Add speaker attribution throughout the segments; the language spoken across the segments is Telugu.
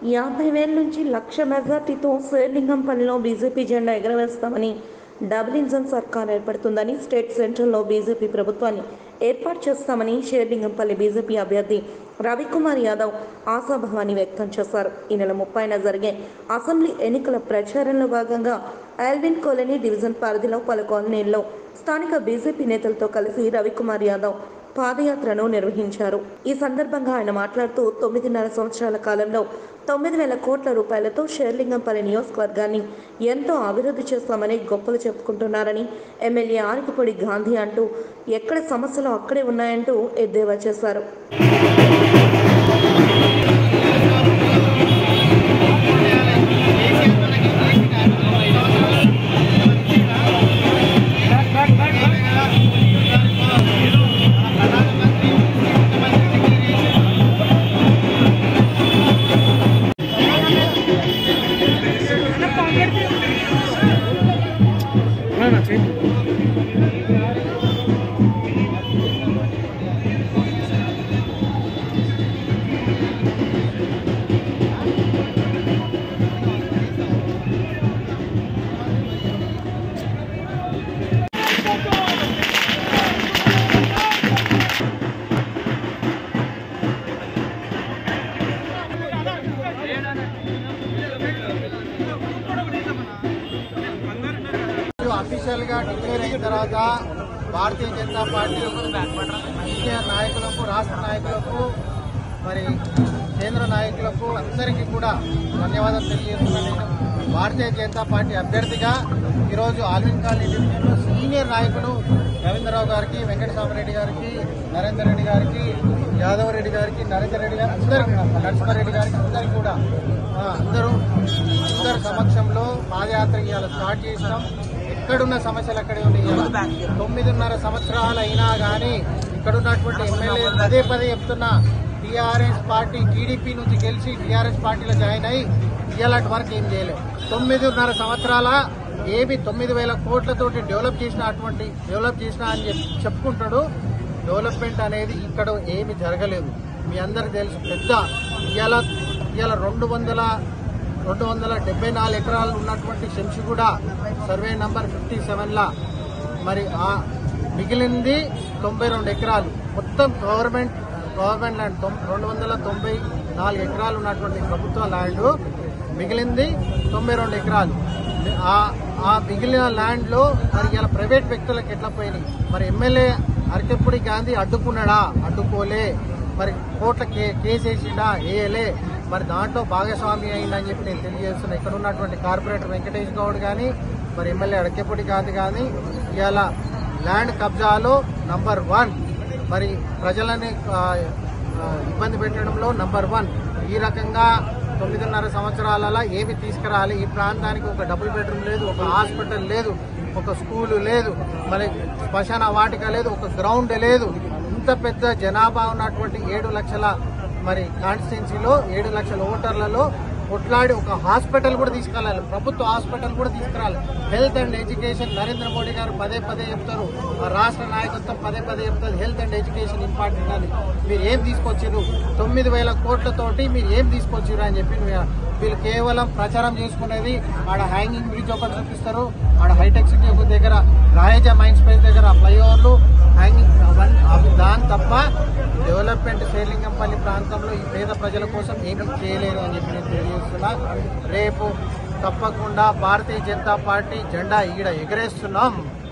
Speaker 1: యాభై వేల నుంచి లక్ష మెజార్టీతో శేర్లింగంపల్లిలో బీజేపీ జెండా ఎగరవేస్తామని డబుల్ ఇంజన్ సర్కార్ ఏర్పడుతుందని స్టేట్ సెంట్రల్లో బీజేపీ ప్రభుత్వాన్ని ఏర్పాటు చేస్తామని షేర్లింగంపల్లి బీజేపీ అభ్యర్థి రవికుమార్ యాదవ్ ఆశాభావాన్ని వ్యక్తం చేశారు ఈ నెల ముప్పైన జరిగే అసెంబ్లీ ఎన్నికల ప్రచారంలో భాగంగా ఆల్విన్ కాలనీ డివిజన్ పరిధిలో పలు కాలనీల్లో స్థానిక బీజేపీ నేతలతో కలిసి రవికుమార్ యాదవ్ పాదయాత్రను నిర్వహించారు ఈ సందర్భంగా ఆయన మాట్లాడుతూ తొమ్మిదిన్నర సంవత్సరాల కాలంలో తొమ్మిది వేల కోట్ల రూపాయలతో షేర్లింగంపల్లి నియోజకవర్గాన్ని ఎంతో అభివృద్ధి చేస్తామని గొప్పలు చెప్పుకుంటున్నారని ఎమ్మెల్యే ఆరికపొడి గాంధీ అంటూ ఎక్కడ సమస్యలు అక్కడే ఉన్నాయంటూ ఎద్దేవా చేశారు
Speaker 2: అఫీషియల్ గా డిక్లేర్ అయిన తర్వాత భారతీయ జనతా పార్టీ సీనియర్ నాయకులకు రాష్ట్ర నాయకులకు మరి కేంద్ర నాయకులకు అందరికీ కూడా ధన్యవాదాలు తెలియజేస్తున్నాను నేను భారతీయ జనతా పార్టీ అభ్యర్థిగా ఈరోజు ఆల్విన్ కాలనీ డివిజన్లో సీనియర్ నాయకులు రవీంద్రరావు గారికి వెంకటస్వామిరెడ్డి గారికి నరేందర్ రెడ్డి గారికి యాదవ్ రెడ్డి గారికి నరేందర్ రెడ్డి గారికి అందరికీ నరసింహారెడ్డి గారికి అందరికీ కూడా ఆ, అందరూ అందరి సమక్షంలో పాదయాత్ర ఇవాళ స్టార్ట్ చేసినాం ఎక్కడున్న సమస్యలు అక్కడే ఉన్నాయి ఇవాళ తొమ్మిదిన్నర సంవత్సరాలు అయినా కానీ ఇక్కడున్నటువంటి ఎమ్మెల్యే పదే పదే చెప్తున్నా టీఆర్ఎస్ పార్టీ టీడీపీ నుంచి గెలిచి టీఆర్ఎస్ పార్టీలో జాయిన్ అయ్యి ఇలాంటి వరకు ఏం చేయలేదు తొమ్మిదిన్నర సంవత్సరాల ఏమి తొమ్మిది వేల కోట్లతోటి డెవలప్ చేసిన అటువంటి డెవలప్ చేసిన అని చెప్పి చెప్పుకుంటాడు డెవలప్మెంట్ అనేది ఇక్కడ ఏమి జరగలేదు మీ అందరికి తెలుసు పెద్ద ఇవాళ ఇవాళ రెండు వందల రెండు వందల డెబ్బై నాలుగు ఎకరాలు ఉన్నటువంటి శంషిగూడ సర్వే నంబర్ ఫిఫ్టీ సెవెన్లా మరి ఆ మిగిలింది తొంభై రెండు ఎకరాలు మొత్తం గవర్నమెంట్ గవర్నమెంట్ ల్యాండ్ తొం- రెండు వందల తొంభై నాలుగు ఎకరాలు ఉన్నటువంటి ప్రభుత్వ ల్యాండ్ మిగిలింది తొంభై రెండు ఎకరాలు ఆ ఆ మిగిలిన ల్యాండ్ లో మరి ఇలా ప్రైవేట్ వ్యక్తులకు ఎట్లా పోయినాయి మరి ఎమ్మెల్యే అరకెప్పుడు గాంధీ అడ్డుకున్నాడా అడ్డుకోలే మరి కోట్ల కే కేసు వేసిండా వేయలే మరి దాంట్లో భాగస్వామి అయిందని చెప్పి నేను తెలియజేస్తున్నా ఇక్కడ ఉన్నటువంటి కార్పొరేటర్ వెంకటేష్ గౌడ్ కానీ మరి ఎమ్మెల్యే అడకెప్పటి గాంధీ కానీ ఇవాళ ల్యాండ్ కబ్జాలో నంబర్ వన్ మరి ప్రజలని ఆ, ఆ, ఇబ్బంది పెట్టడంలో నంబర్ వన్ ఈ రకంగా తొమ్మిదిన్నర సంవత్సరాలలో ఏమి తీసుకురాలి ఈ ప్రాంతానికి ఒక డబుల్ బెడ్రూమ్ లేదు ఒక హాస్పిటల్ లేదు ఒక స్కూలు లేదు మరి శ్మశాన వాటిక లేదు ఒక గ్రౌండ్ లేదు ఇంత పెద్ద జనాభా ఉన్నటువంటి ఏడు లక్షల మరి కాన్స్టిట్యున్సీలో ఏడు లక్షల ఓటర్లలో కొట్లాడి ఒక హాస్పిటల్ కూడా తీసుకెళ్ళాలి ప్రభుత్వ హాస్పిటల్ కూడా తీసుకురాలి health and education Narendra Modi గారు పదే పదే చెప్తారు ఆ రాష్ట్ర నాయకత్వం పదే పదే చెప్తారు హెల్త్ అండ్ ఎడ్యుకేషన్ ఇంపార్టెంట్ అని మీరు ఏం తీసుకొచ్చారు తొమ్మిది వేల కోట్లతోటి మీరు ఏం తీసుకొచ్చారు అని చెప్పి వీ- వీళ్ళు కేవలం ప్రచారం చేసుకునేది ఆడ హ్యాంగింగ్ బ్రిడ్జ్ ఒకటి చూపిస్తారు ఆడ హైటెక్ సిటీ ఒక దగ్గర రాయజా మైండ్ స్పేస్ దగ్గర ఫ్లైఓవర్లు హ్యాంగింగ్ అవన్నీ అవి దాని తప్ప డెవలప్మెంట్ శ్రీలింగంపల్లి ప్రాంతంలో ఈ పేద ప్రజల కోసం ఏమీ చేయలేరు అని చెప్పి నేను తెలియజేస్తున్నా రేపు తప్పకుండా భారతీయ జనతా పార్టీ జెండా ఈడ ఎగరేస్తున్నాం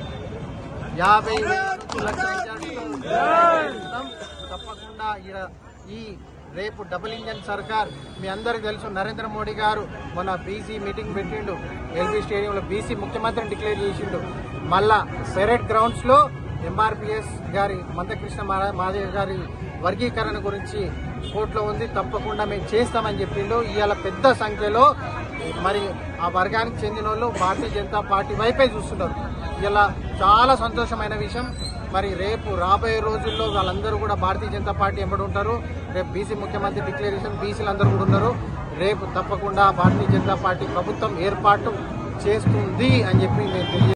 Speaker 2: యాభై వేల నుంచి లక్ష మెజారిటీతో ఎగరేస్తున్నాం. తప్పకుండా ఈడ ఈ రేపు డబుల్ ఇంజన్ సర్కార్ మీ అందరికి తెలుసు నరేంద్ర మోడీ గారు మొన్న బీసీ మీటింగ్ పెట్టిండు ఎల్బీ స్టేడియంలో బీసీ ముఖ్యమంత్రిని డిక్లేర్ చేసిండు మళ్ళా పెరెడ్ గ్రౌండ్స్ లో ఎంఆర్పిఎస్ గారి మందకృష్ణ మా- మాదేవ్ గారి వర్గీకరణ గురించి కోర్టులో ఉంది తప్పకుండా మేము చేస్తామని చెప్పిండు ఇవాళ పెద్ద సంఖ్యలో మరి ఆ వర్గానికి చెందిన వాళ్ళు భారతీయ జనతా పార్టీ వైపే చూస్తున్నారు ఇలా చాలా సంతోషమైన విషయం మరి రేపు రాబోయే రోజుల్లో వాళ్ళందరూ కూడా భారతీయ జనతా పార్టీ ఎంబడి ఉంటారు రేపు బీసీ ముఖ్యమంత్రి డిక్లరేషన్ బీసీలు అందరూ కూడా ఉన్నారు రేపు తప్పకుండా భారతీయ జనతా పార్టీ ప్రభుత్వం ఏర్పాటు చేస్తుంది అని చెప్పి నేను తెలియ